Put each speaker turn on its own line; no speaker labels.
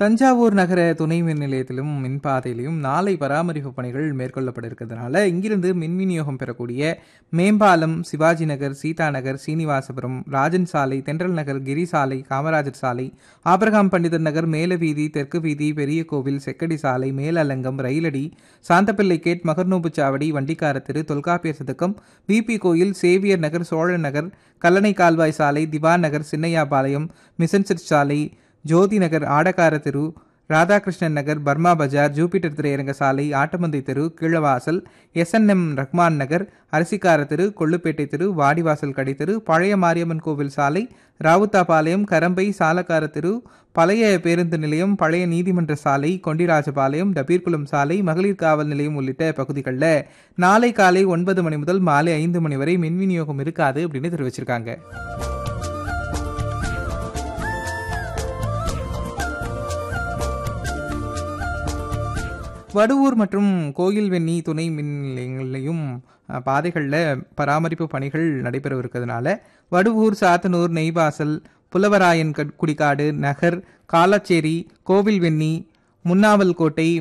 தஞ்சாவூர் நகர துணை மின் நிலையத்திலும் மின்பாதையிலும் நாளை பராமரிப்பு பணிகள் மேற்கொள்ளப்பட இருக்கிறதுனால இங்கிருந்து மின் விநியோகம் பெறக்கூடிய மேம்பாலம் சிவாஜி நகர் சீதா நகர் சீனிவாசபுரம் ராஜன் சாலை தென்றல் நகர் கிரி சாலை காமராஜர் சாலை ஆபிரகாம் பண்டிதர் நகர் மேலவீதி தெற்கு வீதி பெரிய கோவில் செக்கடி சாலை மேலலங்கம் ரயிலடி சாந்தப்பிள்ளை கேட் மகர்நோபுச்சாவடி வண்டிக்கார தெரு தொல்காப்பியர் சதுக்கம் விபி கோயில் சேவியர் நகர் சோழன் நகர் கல்லணை கால்வாய் சாலை திவான் நகர் சின்னையாபாளையம் மிசன்செட் சாலை ஜோதி நகர் ஆடக்கார தெரு Radhakrishnan Nagar Burma bazaar Jupiter திரையரங்க சாலை ஆட்டமந்தை தெரு கீழவாசல் எஸ்என்எம் ரஹ்மான் நகர் அரிசிக்கார தெரு கொள்ளுப்பேட்டை தெரு வாடிவாசல் கடை தெரு பழைய மாரியம்மன் கோவில் சாலை ராவுத்தாபாளையம் கரம்பை சாலக்கார தெரு பழைய பேருந்து நிலையம் பழைய நீதிமன்ற சாலை கொண்டிராஜபாளையம் டபீர்குளம் சாலை மகளிர் காவல் நிலையம் உள்ளிட்ட பகுதிகளில் நாளை காலை ஒன்பது மணி முதல் மாலை ஐந்து மணி வரை மின் விநியோகம் இருக்காது அப்படின்னு தெரிவிச்சிருக்காங்க வடுவூர் மற்றும் கோயில்வெண்ணி துணை மின் நிலையங்களையும் பாதைகளில் பராமரிப்பு பணிகள் நடைபெறவிருக்கிறதுனால வடுவூர் சாத்தனூர் நெய்வாசல் புலவராயன் குடிக்காடு நகர் காலாச்சேரி கோவில்வெண்ணி முன்னாவல்கோட்டை